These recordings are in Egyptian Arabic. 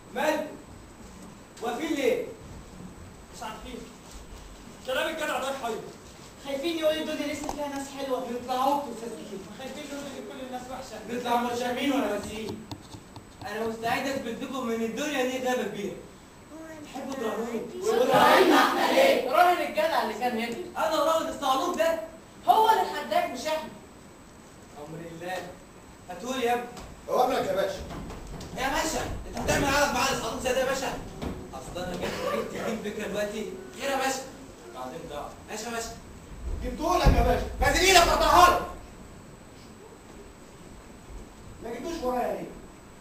مالكم واقفين ليه؟ مش عارفين كلام الجدع ده حي خايفين يقولوا الدنيا لسه فيها ناس حلوه بيطلعوا مستسلمين خايفين يقولوا ان كل الناس وحشه بيطلع متشائمين ولا مسيحيين انا مستعد اثبت لكم ان الدنيا دي غابه كبيره تحبوا تراهنوني وراهنا احنا ليه؟ راهن الجدع اللي كان هنا انا راهن الصعلوك ده هو اللي حداك مش احنا امر الله هتقول يا ابني اوامرك يا باشا يا باشا انت هتعمل عدد معايا الصعلوك زي ده يا باشا اصل انا جبت جبت فكره دلوقتي خير يا باشا بعدين ضاع ماشي يا باشا جبتهولك يا باشا نازل ايدك قطعها لك ما جبتوش ورايا ليه؟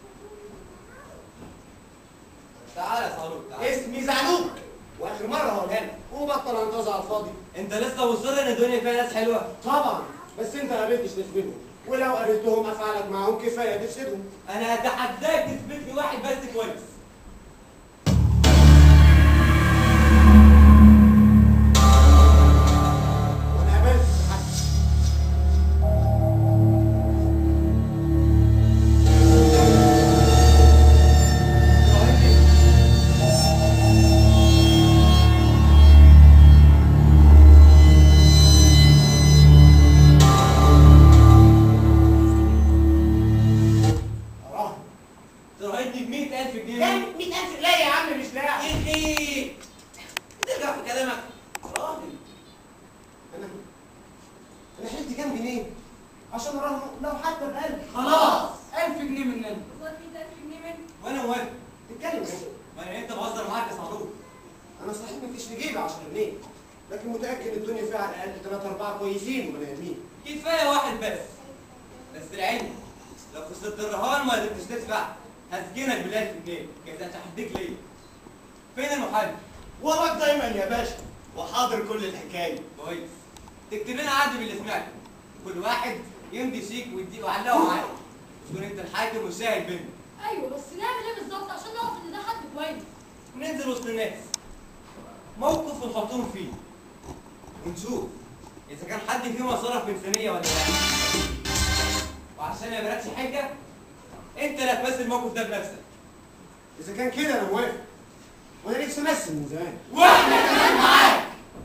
تعالى يا صعلوك تعالى اسمي زعلوك واخر مره هقولها لك وبطل انقذها على الفاضي انت لسه مصر ان الدنيا فيها ناس حلوه طبعا بس انت ما قابلتش تفسدهم ولو قابلتهم افعالك معاهم كفايه تفسدهم انا اتحداك تثبت لي واحد بس كويس وانا قابلت حد اراهن تراهني ب 100000 جنيه كام 100000 لا يا عم مش لاعب يخي ترجع في كلامك راهن انا انا حلت كام جنيه عشان اراهن لو حتى بقلب خلاص 1000 جنيه مننا والله في 1000 جنيه منه وانا موافق تتكلم كده وانا انت بهزر معاك يا صعلوك انا صحيح مفيش في جيبي 10 جنيه لكن متاكد الدنيا فيها على الاقل 3 4 كويسين وبني ادمين كفايه واحد بس بس العلم لو خسرت الرهان ما قدرتش تدفع هسجنك بال 1000 جنيه كده انت هديك ليه فين المحامي وراك دايما يا باشا وحاضر كل الحكايه كويس تكتب لنا عقد باللي سمعته كل واحد يمضي شيك ويدي وعلقه معاك تكون انت الحاكم والشاهد بينه ايوه بس نعمل ايه بالظبط عشان نعرف ان ده حد كويس ننزل وسط الناس موقف ونحطهم فيه ونشوف اذا كان حد فيهم صرف بإنسانية ولا لا وعشان ما يبانكش حاجة انت اللي هتمثل الموقف ده بنفسك اذا كان كده انا موافق وانا نفسي امثل من زمان واحنا كمان معاك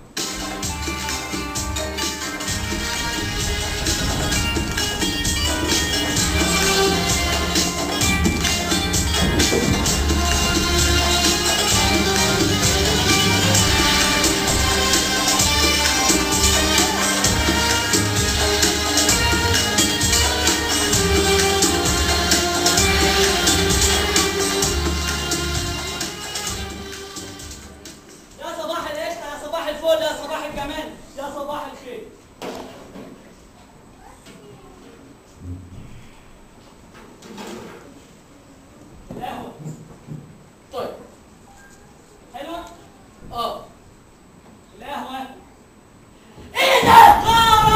يا صباح القشطه يا صباح الفل يا صباح الجمال يا صباح الخير القهوه طيب حلوه اه القهوه ايه ده؟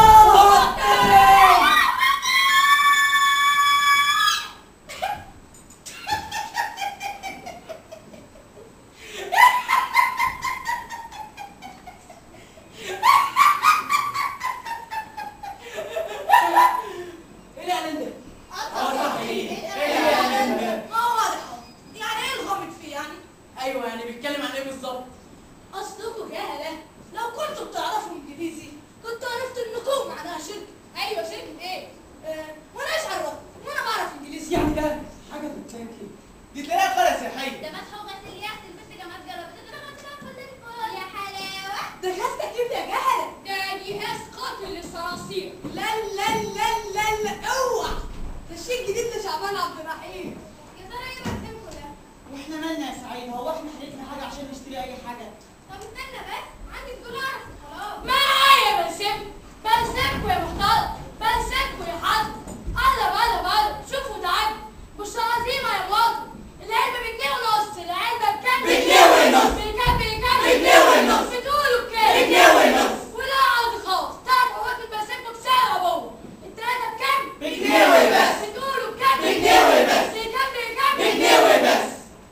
ايه الاعلان ده؟ اه صحيح ما هو واضح اهو يعني ايه الغامض فيه يعني ايوه يعني بيتكلم عن ايه بالظبط؟ اصلكم جهله لو كنتوا بتعرفوا انجليزي كنتوا عرفتوا انكم معناها شركه ايوه شركه ايه آه وانا ايش عرفت وانا بعرف انجليزي يعني ده حاجه في التانكي دي تلاقيها قرية سياحية ده مدح وغسل الياس البنت جمال جربت تضرب كل الفول يا حلاوه ده غاز تكييف يا جهلة ده جهاز قاتل للصراصير لا لا لا لا لا اوعى ده شيء جديد لشعبان عبد الرحيم يا ترى ايه مكتبكم ده واحنا مالنا يا سعيد هو احنا حلفنا حاجه عشان نشتري اي حاجه طب استنى بس عندي فضول اعرف خلاص معايا بلسمكم بلسمكم يا محترم بلسمكم يا حاج قلب قلب قلب شوفوا تعالوا مش عظيمه يا مواطن العلبه بجنيه ونص العلبه بكام بجنيه ونص. بكام بكام بجنيه ونص. بتقولوا بكام بجنيه ونص. ولا عاوز خالص ثلاث حبات بلسمكم بسعر يا بابا الثلاثه بكام بجنيه وبس. بتقولوا بكام بجنيه وبس. بكام بكام بجنيه وبس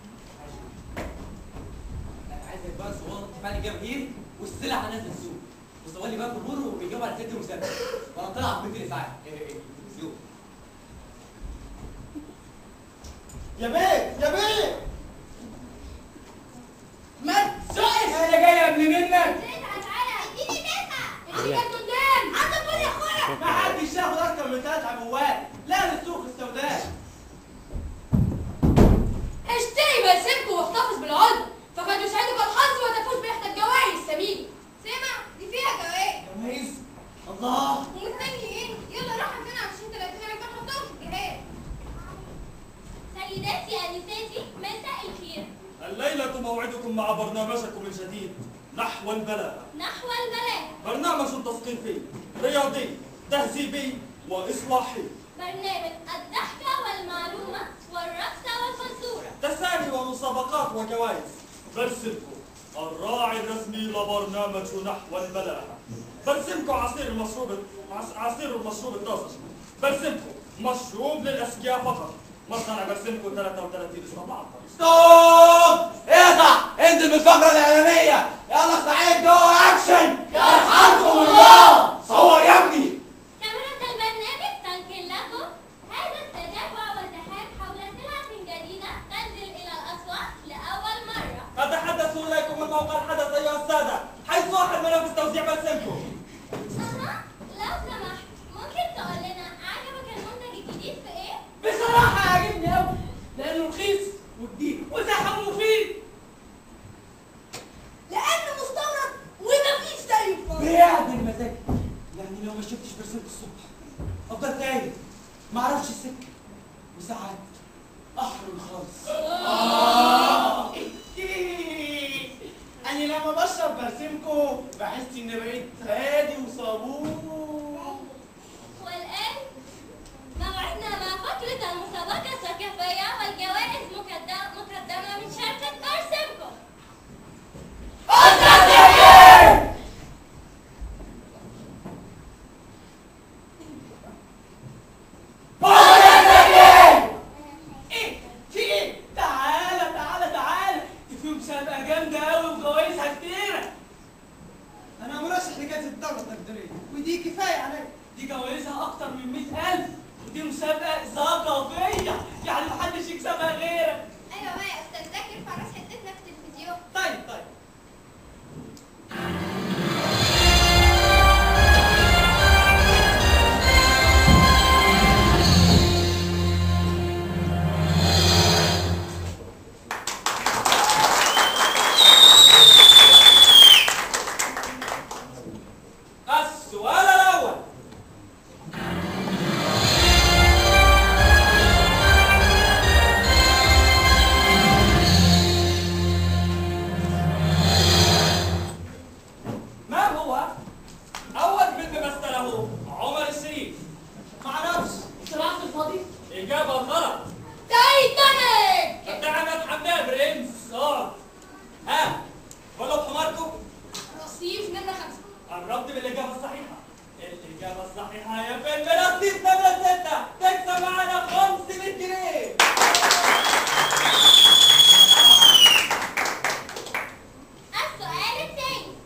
انا عايزك بقى صوره تفعلي جماهير والسلع نازله السوق وصور لي بقى كلهم وبيجيبوا على ست مسابقه وانا طالع بنت الاسعاف التلفزيون يا بيه يا بيه لا للسوق السوداء اشتري بلسمكم واحتفظ بالعلبة فقد يسعدك الحظ وتفوز بإحدى الجوائز الثمينة سامع دي فيها جوائز جوائز الله ومستني ايه يلا روح عندنا عشان تلاتين عشان نحطهم في الجهاز سيداتي أنساتي مساء الخير الليلة موعدكم مع برنامجكم الجديد نحو البلاغة نحو البلاغ برنامج تثقيفي رياضي تهذيبي وإصلاحي برنامج الضحكة والمعلومة والرقصة والفزورة تسامي ومسابقات وجوائز برسمكم الراعي الرسمي لبرنامج نحو البلاغة برسمكم عصير المشروب عص- عصير المشروب الطازج برسمكم مشروب للأذكياء فقط مثلا برسمكم 33 استطاعت ستوب اقطع انزل من الفقرة الإعلانية يلا استعدوا أكشن يرحمكم الله صور يا ابني كاميرا البرنامج تنقل لكم هذا التتابع والزحام حول سلعة جديدة تنزل إلى الأسواق لأول مرة أتحدث إليكم من موقع الحدث أيها السادة حيث واحد منافس توزيع برسمكم أها لو سمحت ممكن تقول لنا عجبك المنتج الجديد في إيه؟ بصراحة عاجبني أوي لأنه رخيص وجديد وزحم ومفيد لانه مستورد ومفيش زيه في مصر. بيعدل المزاج يعني لو ما شفتش برسمة الصبح افضل تايه ما اعرفش السكه وساعات احرم خالص أنا لما بشرب برسمكم بحس إني بقيت هادي وصابون والآن موعدنا مع فقرة المسابقة الثقافية والجوائز مقدمة مقدمة من شركة بارسمكو إيه في إيه؟ تعالى تعالى تعالى دي في مسابقة جامدة أوي وجوايزها كتيرة انا مرشح لجائزه الدوله التقديريه ودي كفايه عليا دي جوائزها أكتر من 100000 ودي مسابقة ثقافية يعني محدش يكسبها غيرك ايوه بقى يا استاذ ذاكر فرس حتتنا في التلفزيون طيب طيب السؤال الأول ما هو أول فيلم مثله عمر الشريف؟ معرفش صراحة الفاضي إجابة غلط تايتانيك اتهمت حماد برنس صاد ها غلب حماركم رصيف نمرة خمسة قربت بالإجابة الصحيحة الإجابة الصحيحة يا فيلم رصيد نمرة ستة تكسب معانا 500 جنيه السؤال الثاني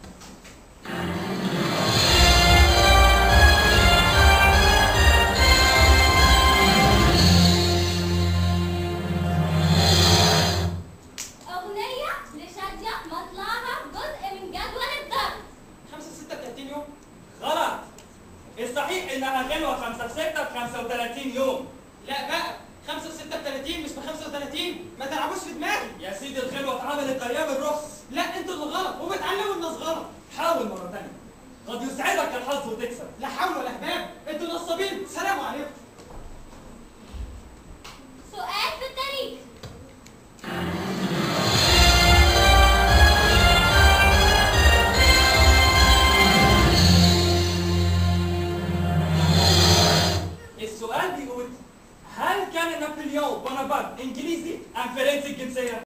أغنية لشادية مطلعها جزء من جدول الضرب 5 36 يوم غلط الصحيح إنها غنوة 5 في 6 ب 35 يوم لا بقى 5 36 مش ب 35 ما تلعبوش في دماغي يا سيدي الغنوة اتعملت أيام الرخص لا انتوا اللي غلط وبتعلموا الناس غلط حاول مرة تانية قد يسعدك الحظ وتكسب لا حول ولا هباب انتوا نصابين سلام عليكم سؤال في التاريخ السؤال بيقول هل كان نابليون بونابرت انجليزي ام فرنسي الجنسيه؟